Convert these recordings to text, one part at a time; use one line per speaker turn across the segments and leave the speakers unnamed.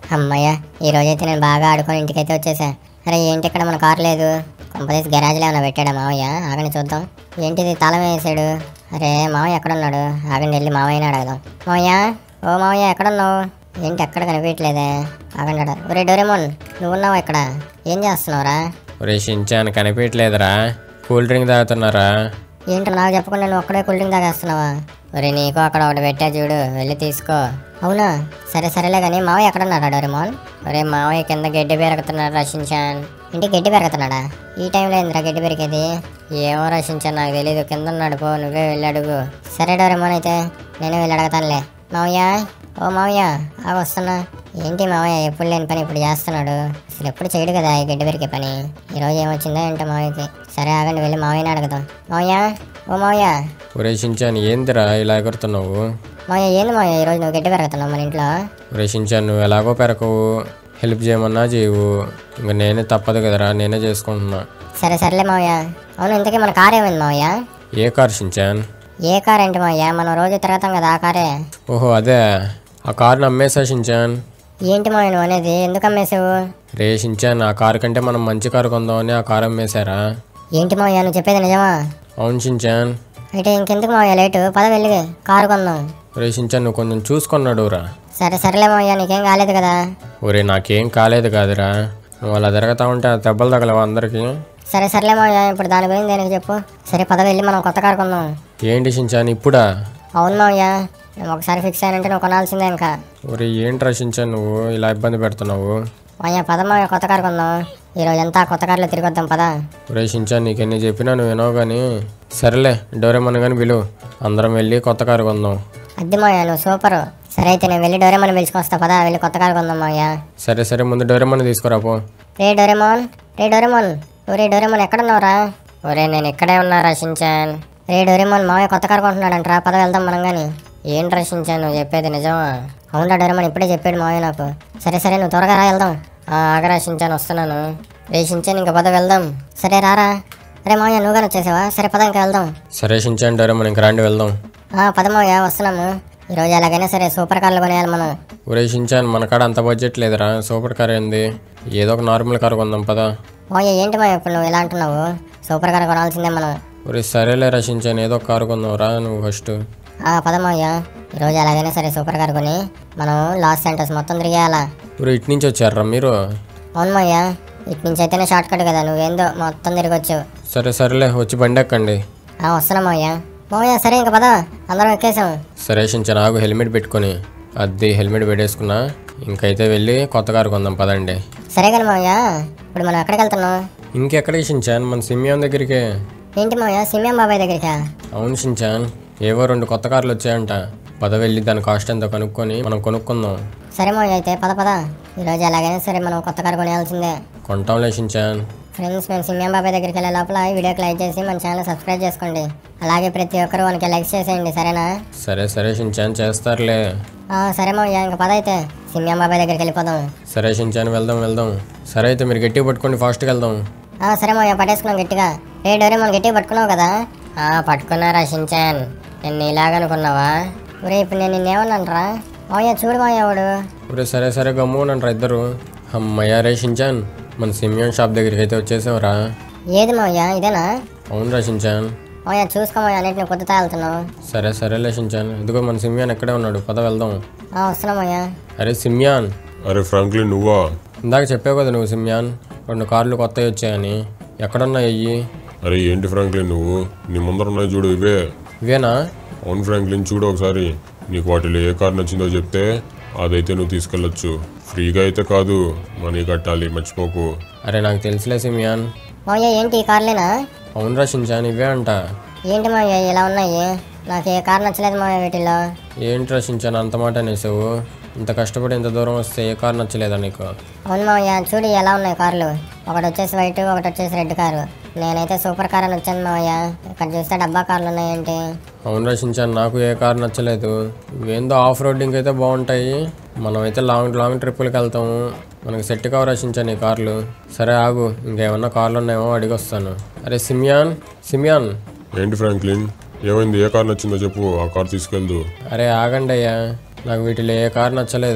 అమ్మయ్య ఈ రోజైతే నేను బాగా ఆడుకొని ఇంటికైతే వచ్చేసా అరే ఏంటి ఇక్కడ మన కారు లేదు కంపదీసి గరాజ్లో ఏమైనా పెట్టాడా మావయ్య ఆగండి చూద్దాం ఏంటిది తాళం వేసాడు అరే మావయ్య ఎక్కడున్నాడు ఆగండి వెళ్ళి మావయ్యని అడగదాం మావయ్య ఓ మావయ్య ఎక్కడున్నావు ఏంటి ఎక్కడ కనిపించట్లేదే ఆగండి అడ ఒరే డోరేమోన్ నువ్వున్నావా ఇక్కడ ఏం చేస్తున్నావురా
ఒరే షించాన్ కనిపించలేదురా కూల్ డ్రింక్ తాగుతున్నారా
ఏంటి నాకు చెప్పకుండా నువ్వు ఒక్కడే కూల్ డ్రింక్ తాగేస్తున్నావా ఒరే నీకు అక్కడ ఒకటి పెట్టా చూడు వెళ్ళి తీసుకో అవునా సరే సరేలే కానీ మావయ్య ఎక్కడ ఉన్నాడు డోరేమోన్ ఒరే మావయ్య కింద గడ్డి పెరుగుతున్నాడు రషించాన్ ఇంటి గడ్డి పెరుగుతున్నాడా ఈ టైంలో ఏందిరా గడ్డి పెరిగేది ఏమో రషించాన్ నాకు తెలియదు కింద ఉన్నాడు పో నువ్వే వెళ్ళి అడుగు సరే డోరేమోన్ అయితే నేనే వెళ్ళి అడగతానులే మావయ్య ఓ మావయ్య ఆ వస్తున్నా ఏంటి మావయ్య ఎప్పుడు లేని పని ఇప్పుడు చేస్తున్నాడు అసలు ఎప్పుడు చేయడు కదా ఈ గడ్డి పెరిగే పని ఈ రోజు ఏమొచ్చిందో ఏంటో మావయ్యకి సరే ఆగండి వెళ్ళి మావయ్యని అడుగుదాం మావయ్య ఓ మావయ్య
ఒరే షించాన్ ఏందిరా ఇలా ఎగురుతున్నావు
మావయ్య ఏంది మావయ్య ఈరోజు నువ్వు గడ్డి పెరుగుతున్నావు మన ఇంట్లో
ఒరే షించాన్ నువ్వు ఎలాగో పెరకవు హెల్ప్ చేయమన్నా చేయవు ఇంకా నేనే తప్పదు కదరా నేనే చేసుకుంటున్నా
సరే సరేలే మావయ్య అవును ఇంతకీ మన కార్ ఏమైంది మావయ్య
ఏ కార్ షించాన్
ఏ కార్ ఏంటి మావయ్య మనం రోజు తిరుగుతాం కదా ఆ కారే
ఓహో అదే ఆ కారుని అమ్మేసా షించాన్
ఏంటి మావయ్య నువ్వు అనేది ఎందుకు అమ్మేసావు
రే షించాన్ ఆ కారు కంటే మనం మంచి కారు కొందామని ఆ కారు అమ్మేశారా
ఏంటి మావయ్య నువ్వు చెప్పేది నిజమా
అవును షించాన్
అయితే ఇంకెందుకు మావయ్య లేటు పద వెళ్ళి కారు కొందాం
ఒరే షించాన్ నువ్వు కొంచెం చూసుకున్నాడు రా
సరే సరేలే మావయ్య నీకేం కాలేదు కదా
ఒరే నాకేం కాలేదు కాదురా నువ్వు అలా తిరగతా ఉంటే ఆ దెబ్బలు తగలవా అందరికి
సరే సరేలే మావయ్య ఇప్పుడు దాని గురించి దేనికి చెప్పు సరే పద వెళ్ళి మనం కొత్త కారు కొందాం
ఏంటి షించాన్ ఇప్పుడా
అవును మావయ్య నేను ఒకసారి ఫిక్స్ అయినంటే నువ్వు కొనాల్సిందే ఇంకా
ఒరే ఏంటి రా షించాన్ నువ్వు ఇలా ఇబ్బంది పెడుతున్నావు
మావయ్య పద మావయ్య కొత్త కారు కొందాం ఈరోజు అంతా కొత్త కారులో తిరిగి వద్దాం పద
ఒరే షించాన్ నీకెన్ని చెప్పినా నువ్వు వినవు కానీ సరేలే డోరేమన్ కానీ విలువ అందరం వెళ్ళి కొత్త కారు కొందాం
అద్దె మావయ్య నువ్వు సూపర్ సరే అయితే నేను వెళ్ళి డోరేమోన్ పిలుచుకొస్తా పద వెళ్ళి కొత్త కారు కొందాం మావయ్య
సరే సరే ముందు డోరేమన్ తీసుకురా పో
రే డోరేమోన్ రే డోరేమోన్ ఒరే డోరేమోన్ ఎక్కడున్నావురా ఒరే నేను ఇక్కడే ఉన్నా రషించాన్ రే డోరేమోన్ మావయ్య కొత్త కారు కొంటున్నాడంటరా పద వెళ్దాం మనం కానీ ఏంటి రషించాన్ నువ్వు చెప్పేది నిజమా అవునా డోరేమోన్ ఇప్పుడే చెప్పాడు మావయ్య నాకు సరే సరే నువ్వు త్వరగా రా వెళ్దాం ఆ, ఆగ రషించాన్ వస్తున్నాను రే షించాన్ ఇంకా పద వెళ్దాం సరే రారా అరే మావయ్య నువ్వు కానీ వచ్చేసావా సరే పద ఇంకా వెళ్దాం
సరే షించాన్ డోరేమన్ ఇంక రండి వెళ్దాం
ఆ, పద మావయ్య వస్తున్నాము ఈరోజు ఎలాగైనా సరే సూపర్ కార్లు కొనేయాలి మనం
ఒరే షించాన్ మన కాడ అంత బడ్జెట్ లేదురా సూపర్ కార్ ఏంది ఏదో ఒక నార్మల్ కార్ కొందాం పదా
మావయ్య ఏంటి మావయ్య ఇప్పుడు నువ్వు ఇలా అంటున్నావు సూపర్ కార్ కొనాల్సిందే మనం
ఒరే సరేలే రా షించాన్ ఏదో ఒక కారు కొందాం రా నువ్వు ఫస్ట్
ఆ పదమయ్య ఈరోజు ఎలాగైనా సరే సూపర్ కార్ కొని మనం లాస్ సెంటర్స్ మొత్తం తిరిగేయాలా
ఒరే ఇటు నుంచి వచ్చారా మీరు
అవును మావయ్య ఇటు నుంచి అయితేనే షార్ట్ కట్ కదా నువ్వేందో మొత్తం తిరిగి వచ్చావు
సరే సరేలే వచ్చి బండి ఎక్కండి
ఆ వస్తున్నా మావయ్య మావయ్య సరే ఇంకా పద అందరం ఎక్కేసాం
సరే షించాన్ ఆగు హెల్మెట్ పెట్టుకొని అద్దె హెల్మెట్ పెట్టేసుకున్నా ఇంకైతే వెళ్ళి కొత్త కారు కొందాం పదండి
సరే కానీ మావయ్య ఇప్పుడు మనం ఎక్కడికి వెళ్తున్నాం
ఇంకెక్కడికి షించాన్ మన సిమియాన్ దగ్గరికే
ఏంటి మావయ్య సిమియం బాబాయ్ దగ్గరికా
అవును షించాన్ ఏవో రెండు కొత్త కార్లు వచ్చాయంట పద వెళ్ళి దాని కాస్ట్ ఎంతో కనుక్కొని మనం కొనుక్కుందాం
సరే మావయ్య అయితే పద పద ఈరోజు ఎలాగైనా సరే మనం కొత్త కార్ కొనేయాల్సిందే
కొంటాంలే షించాన్
ఫ్రెండ్స్ మేము సిమియం బాబాయ్ దగ్గరికి వెళ్ళే లోపల ఈ వీడియోకి లైక్ చేసి మన ఛానల్ సబ్స్క్రైబ్ చేసుకోండి అలాగే ప్రతి ఒక్కరు మనకి లైక్ చేసేయండి సరేనా
సరే సరే షించాన్ చేస్తారులే
ఆ, సరే మావయ్య ఇంకా పద అయితే సిమియం బాబాయ్ దగ్గరికి వెళ్ళిపోదాం
సరే షించాన్ వెళ్దాం వెళ్దాం సరే అయితే మీరు గట్టిగా పట్టుకోండి ఫాస్ట్గా వెళ్దాం
ఆ, సరే మావయ్య పట్టేసుకున్నాం గట్టిగా ఏ డోరే మనం గట్టిగా పట్టుకున్నావు కదా ఆ, పట్టుకున్నారా షించాన్ నేను ఇలాగనుకున్నావా ఒరే ఇప్పుడు నేను నిన్నేమన్నాను రా మావయ్య చూడు మావయ్య వాడు
ఒరే సరే సరే గమ్మునంటారా ఇద్దరు అమ్మయ్య రే షించాన్ మన సిమియాన్ షాప్ దగ్గరికి అయితే వచ్చేసావురా
ఏది మావయ్య ఇదేనా
అవునురా షించాన్
మావయ్య చూసుకో మావయ్య అన్నిటిని కొత్త తాగుతున్నావు
సరే సరేలే షించాన్ ఇదిగో మన సిమియాన్ ఎక్కడే ఉన్నాడు పద వెళ్దాం
ఆ, వస్తున్నా మావయ్య
అరే సిమియాన్
అరే ఫ్రాంక్లిన్ నువ్వా
ఇందాక చెప్పావు కదా నువ్వు సిమియాన్ రెండు కార్లు కొత్తవి వచ్చాయని ఎక్కడున్నాయి అయ్యి
అరే ఏంటి ఫ్రాంక్లిన్ నువ్వు నీ ముందర ఉన్నాయి చూడు ఇవే
ఇవేనా
అవును ఫ్రాంక్లిన్ చూడు ఒకసారి నీకు వాటిలో ఏ కార్ నచ్చిందో చెప్తే అదైతే నువ్వు తీసుకెళ్ళొచ్చు ఫ్రీగా అయితే కాదు మనీ కట్టాలి మర్చిపోకు
అరే నాకు తెలుసులే సిమియాన్
మావయ్య ఏంటి ఈ కార్లేనా
అవునురా షించాన్ ఇవే అంట
ఏంటి మావయ్య ఇలా ఉన్నాయి నాకు ఏ కార్ నచ్చలేదు మావయ్య వీటిల్లో
ఏంట్రా షించాన్ అంత మాట అనేసావు ఇంత కష్టపడి ఇంత దూరం వస్తే ఏ కార్ నచ్చలేదా నీకు
అవును మావయ్య చూడు ఎలా ఉన్నాయి కార్లు ఒకటి వచ్చేసి వైట్ ఒకటి వచ్చేసి రెడ్ కారు నేనైతే సూపర్ కార్ అని వచ్చాను మావయ్య ఇక్కడ చూస్తే డబ్బా కార్లు ఉన్నాయేంటి
అవును రచించాను నాకు ఏ కార్ నచ్చలేదు ఇవేందో ఆఫ్ రోడ్డింగ్ అయితే బాగుంటాయి మనమైతే లాంగ్ లాంగ్ ట్రిప్పులకి వెళ్తాము మనకి సెట్ కావు రచించాను ఈ కార్లు సరే ఆగు ఇంకేమన్నా కార్లు ఉన్నాయేమో అడిగి వస్తాను అరే సిమియాన్ సిమియాన్
ఏంటి ఫ్రాంక్లిన్ ఏమైంది ఏ కార్ నచ్చిందో చెప్పు ఆ కార్ తీసుకెళ్దు
అరే ఆగండి అయ్యా నాకు వీటిలో ఏ కార్ నచ్చలేదు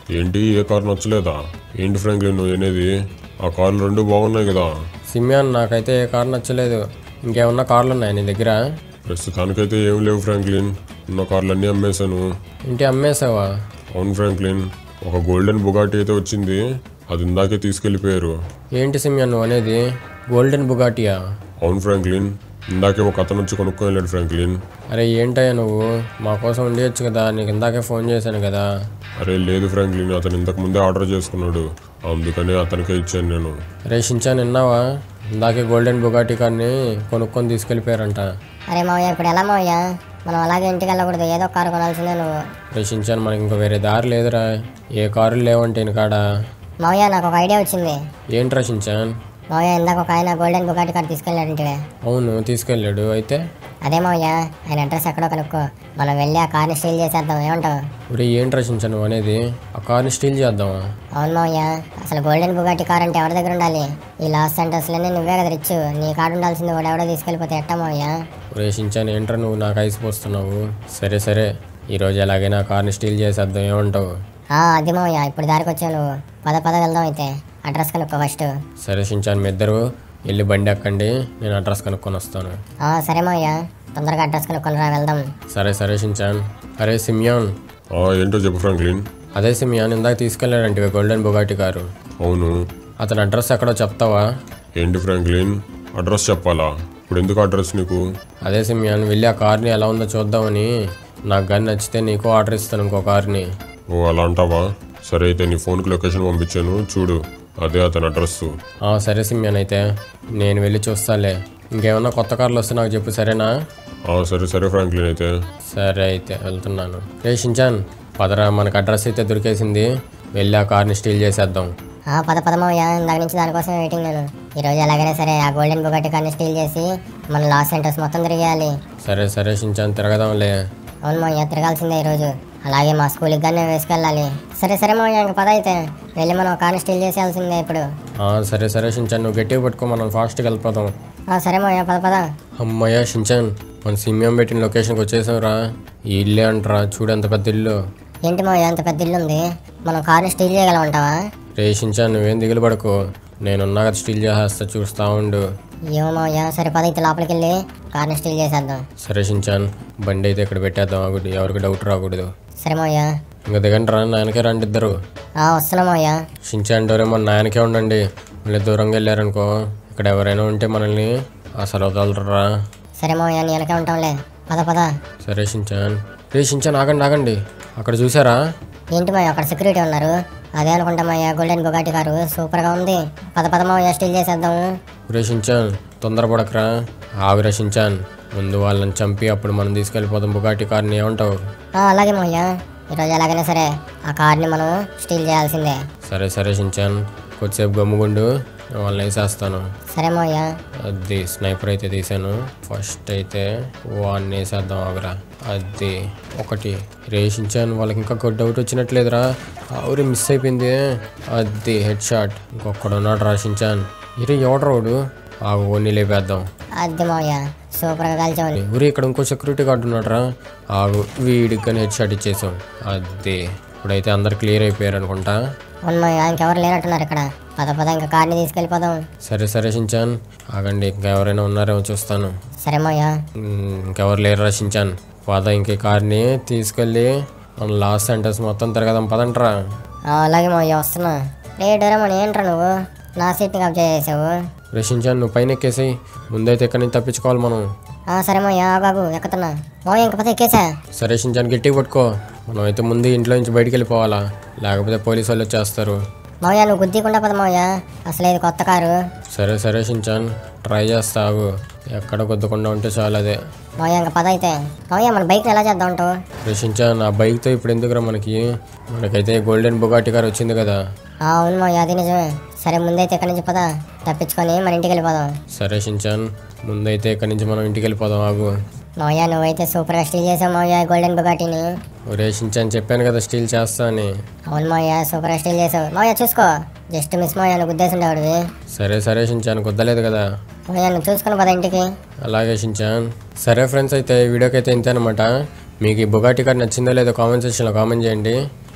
ఏంటి ఏ కారు నచ్చలేదా ఏంటి ఫ్రాంక్లిన్ నువ్వు అనేది ఆ కార్లు రెండు బాగున్నాయి కదా
సిమ్యాన్ నాకైతే ఏ కారు నచ్చలేదు ఇంకేమన్నా కార్లు ఉన్నాయా నీ దగ్గర
ప్రస్తుతానికైతే ఏం లేవు ఫ్రాంక్లిన్ ఉన్న కార్లన్నీ అమ్మేశాను
ఇంటి అమ్మేసావా
అవును ఫ్రాంక్లిన్ ఒక గోల్డెన్ బుగాటి అయితే వచ్చింది అది ఇందాకే తీసుకెళ్ళిపోయారు
ఏంటి సిమ్యాన్ నువ్వు అనేది గోల్డెన్ బుగాటియా
అవును ఫ్రాంక్లిన్ ఇందాకే ఒక అతను వచ్చి కొనుక్కొని వెళ్ళాడు ఫ్రాంక్లిన్
అరే ఏంటయ్యా నువ్వు మా కోసం ఉండేయచ్చు కదా నీకు ఇందాకే ఫోన్ చేశాను కదా
అరే లేదు ఫ్రాంక్లిన్ అతను ఇంతకు ముందే ఆర్డర్ చేసుకున్నాడు అందుకనే అతనికే ఇచ్చాను నేను
రే షించాన్ విన్నావా ఇందాకే గోల్డెన్ బుగాటి కార్ని కొనుక్కొని తీసుకెళ్ళిపోయారంట
అరే మావయ్య ఇప్పుడు ఎలా మావయ్య మనం అలాగే ఇంటికి వెళ్ళకూడదు ఏదో కారు కొనాల్సిందే నువ్వు
రే షించాన్ మనకి ఇంకా వేరే దారి లేదురా ఏ కారులు లేవంటే కాడ
మావయ్య నాకు ఒక ఐడియా వచ్చింది
ఏంట్రా షించాన్
మావయ్య ఇందాక ఒక ఆయన గోల్డెన్ బుగాటి కార్ తీసుకెళ్ళాడంటే
అవును తీసుకెళ్ళాడు అయితే
అదే మావయ్య ఆయన అడ్రస్ ఎక్కడో కనుక్కో మనం వెళ్ళి ఆ కార్ని స్టీల్ చేసేద్దాం ఏమంటావు
ఒరే ఏంట్రా షించాన్ నువ్వు అనేది ఆ కార్ని స్టీల్ చేద్దామా
అవును మావయ్య అసలు గోల్డెన్ బుగాటి కార్ అంటే ఎవరి దగ్గర ఉండాలి ఈ లాస్ సెంటర్స్లోనే నువ్వే కదా రిచ్ నీ కార్ ఉండాల్సింది వాడు ఎవడో తీసుకెళ్ళిపోతే ఎట్టా మావయ్య
ఒరే షించాన్ ఏంట్రా నువ్వు నాకు ఐస్ పోస్తున్నావు సరే సరే ఈరోజు ఎలాగైనా ఆ కార్ని స్టీల్ చేసేద్దాం ఏమంటావు
ఆ, అది మావయ్య ఇప్పుడు దారికి వచ్చావు నువ్వు పద పద వెళ్దాం అయితే అడ్రస్ కనుక్కో ఫస్ట్
సరే షించాన్ మీ ఇద్దరు వెళ్ళి బండి ఎక్కండి నేను అడ్రస్ కనుక్కొని వస్తాను
ఆ, సరే మావయ్య తొందరగా అడ్రస్ కనుక్కొని రా వెళ్దాం
సరే సరే షించాన్ అరే సిమియాన్
ఆ, ఏంటో చెప్పు ఫ్రాంక్లిన్
అదే సిమియాన్ ఇందాక తీసుకెళ్ళాడంటే గోల్డెన్ బుగాటి కారు
అవును
అతని అడ్రస్ ఎక్కడో చెప్తావా
ఏంటి ఫ్రాంక్లిన్ అడ్రస్ చెప్పాలా ఇప్పుడు ఎందుకు అడ్రస్ నీకు
అదే సిమియాన్ వెళ్ళి ఆ కార్ని ఎలా ఉందో చూద్దామని నాకు కానీ నచ్చితే నీకు ఆర్డర్ ఇస్తాను ఇంకో కార్ని
ఓ అలా అంటావా సరే అయితే నీ ఫోన్కి లొకేషన్ పంపించాను చూడు అదే అతని అడ్రస్
ఆ, సరే సిమియాన్ అయితే నేను వెళ్ళి చూస్తాలే ఇంకేమన్నా కొత్త కార్లు వస్తే నాకు చెప్పు సరేనా
ఆ, సరే సరే ఫ్రాంక్లిన్ అయితే
సరే అయితే వెళ్తున్నాను రే షించాన్ పదరా మనకు అడ్రస్ అయితే దొరికేసింది వెళ్ళి ఆ కార్ని స్టీల్ చేసేద్దాం
ఆ, పద పద మావయ్య ఇందాక నుంచి దానికోసం వెయిటింగ్ నేను ఈరోజు ఎలాగైనా సరే ఆ గోల్డెన్ బుగాటి కార్ని స్టీల్ చేసి మన లాస్ సెంటర్స్ మొత్తం తిరిగేయాలి
సరే సరే షించాన్ తిరగదాంలే
అవును మావయ్య తిరగాల్సిందే ఈరోజు అలాగే మా స్కూల్కి కానీ వేసుకెళ్ళాలి సరే సరే మావయ్య ఇంక పద అయితే వెళ్ళి మనం కార్ని స్టీల్ చేసేయాల్సిందే ఇప్పుడు
ఆ, సరే సరే షించాన్ నువ్వు గట్టిగా పట్టుకో మనం ఫాస్ట్గా వెళ్ళిపోదాం
ఆ, సరే మావయ్య పద పద
అమ్మయ్య షించాన్ మన సిమియం పెట్టిన లొకేషన్కి వచ్చేసాంరా ఈ ఇల్లే అంటరా చూడు ఎంత పెద్ద ఇల్లు
ఏంటి మావయ్య అంత పెద్ద ఇల్లు ఉంది మనం కార్ని స్టీల్ చేయగలమంటావా
రే షించాన్ నువ్వేం దిగులు పడకు నేనున్నా కదా స్టీల్ చేసేస్తా చూస్తా ఉండు
ఏమో మావయ్య సరే పద అయితే లోపలికి వెళ్ళి కార్ని స్టీల్ చేసేద్దాం
సరే షించాన్ బండి అయితే ఇక్కడ పెట్టేద్దాం ఆగుడు ఎవరికి డౌట్ రాకూడదు
సరే మావయ్య
ఇంకా దిగండి రా నాయనకే రండి ఇద్దరు
ఆ, వస్తున్నాం మావయ్య
షించాన్ డోరేమో నాయనకే ఉండండి మళ్ళీ దూరంగా వెళ్ళారనుకో ఇక్కడ ఎవరైనా ఉంటే మనల్ని అసలు వదలరా
సరే మావయ్య నీ వెనకే ఉంటాంలే పద పద
సరే షించాన్ రే షించాన్ ఆగండి ఆగండి అక్కడ చూసారా
ఏంటి మావయ్య అక్కడ సెక్యూరిటీ ఉన్నారు అదే అనుకుంటా మావయ్య గోల్డెన్ బుగాటి కారు సూపర్గా ఉంది పద పద మావయ్య స్టీల్ చేసేద్దాము
రే షించాన్ తొందరపడకరా ఆగురా షించాన్ ముందు వాళ్ళని చంపి అప్పుడు మనం తీసుకెళ్ళిపోతాం బుగాటి కార్ని ఏమంటావు
ఆ, అలాగే మావయ్య ఈరోజు ఎలాగైనా సరే ఆ కార్ని మనం స్టీల్ చేయాల్సిందే
సరే సరే షించాన్ కొద్దిసేపు గమ్ముగుండు నేను వాళ్ళని వేసేస్తాను
సరే మావయ్య
అది స్నైపర్ అయితే తీసాను ఫస్ట్ అయితే వాడిని వేసేద్దాం ఆగురా అది ఒకటి రేషించాను వాళ్ళకి ఇంకా ఒక డౌట్ వచ్చినట్లేదురా ఆవురి మిస్ అయిపోయింది అది హెడ్ షాట్ ఇంకొకడు ఉన్నాడు రాసించాను ఇరే ఎవడరాడు ఆగు ఓన్ని లేపేద్దాం
అది మావయ్య సూపర్గా కాల్చామని
ఊరి ఇక్కడ ఇంకో సెక్యూరిటీ గార్డు ఉన్నాడురా ఆగు వీడికి కానీ హెడ్ షాట్ ఇచ్చేసాం అది ఇప్పుడైతే అందరు క్లియర్ అయిపోయారు అనుకుంటా
అవును మావయ్య ఇంకెవరు లేనట్టున్నారు ఇక్కడ పద పద ఇంకా కార్ని తీసుకెళ్ళిపోదాం
సరే సరే షించాన్ ఆగండి ఇంకా ఎవరైనా ఉన్నారేమో చూస్తాను
సరే మావయ్య
మ్మ్, ఇంకెవరు లేరు రచించాను పద ఇంక కార్ని తీసుకెళ్ళి మన లాస్ట్ సెంటర్స్ మొత్తం తిరగదాం పదంట్రా
ఆ, అలాగే మావయ్య వస్తున్నా రే డోరేమోన్ ఏంట్రా నువ్వు నా సీట్ని కబ్జా చేసావు
రచించాను నువ్వు పైన ఎక్కేసి ముందైతే ఎక్కడి నుంచి తప్పించుకోవాలి మనం
ఆ, సరే మావయ్య ఆగాగు ఎక్కుతున్నా మావయ్య ఇంక పద ఎక్కేసా
సరే షించాన్ గట్టిగా పట్టుకో మనం అయితే ముందు ఇంట్లో నుంచి బయటికి వెళ్ళిపోవాలా లేకపోతే పోలీసు వాళ్ళు వచ్చేస్తారు
మావయ్య నువ్వు గుద్దికుండా పద మావయ్య అసలు ఇది కొత్త కారు
సరే సరే షించాన్ ట్రై చేస్తావు ఎక్కడ గుద్దకుండా ఉంటే చాలు అదే
మావయ్య ఇంక పద అయితే మావయ్య మన బైక్ని ఎలా చేద్దాం అంటావు
రచించాన్ ఆ బైక్తో ఇప్పుడు ఎందుకురా మనకి మనకైతే గోల్డెన్ బుగాటి కార్ వచ్చింది కదా
ఆ, అవును మావయ్య అది నిజమే సరే ముందైతే ఇక్కడి నుంచి పద తప్పించుకొని మన ఇంటికి వెళ్ళిపోదాం
సరే షించాన్ ముందైతే ఇక్కడి నుంచి మనం ఇంటికి వెళ్ళిపోదాం ఆగు
మావయ్య నువ్వైతే సూపర్గా స్టీల్ చేసావు మావయ్య గోల్డెన్ బుగాటిని
ఒరే షించాన్ చెప్పాను కదా స్టీల్ చేస్తా అని
అవును మావయ్య సూపర్గా స్టీల్ చేసావు మావయ్య చూసుకో జస్ట్ మిస్ మావయ్య నువ్వు గుద్దేసిండేవాడివి
సరే సరే షించాన్ కుద్దలేదు కదా
మావయ్య నువ్వు చూసుకుని పద ఇంటికి
అలాగే షించాన్ సరే ఫ్రెండ్స్ అయితే ఈ వీడియోకి అయితే ఇంతే అనమాట మీకు ఈ బుగాటి కార్డ్ నచ్చిందో లేదో కామెంట్ సెక్షన్లో కామెంట్ చేయండి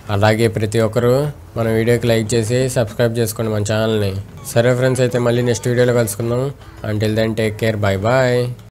అలాగే ప్రతి ఒక్కరూ మన వీడియోకి లైక్ చేసి సబ్స్క్రైబ్ చేసుకోండి మన ఛానల్ని సరే ఫ్రెండ్స్ అయితే మళ్ళీ నెక్స్ట్ వీడియోలో కలుసుకుందాం until then take care bye bye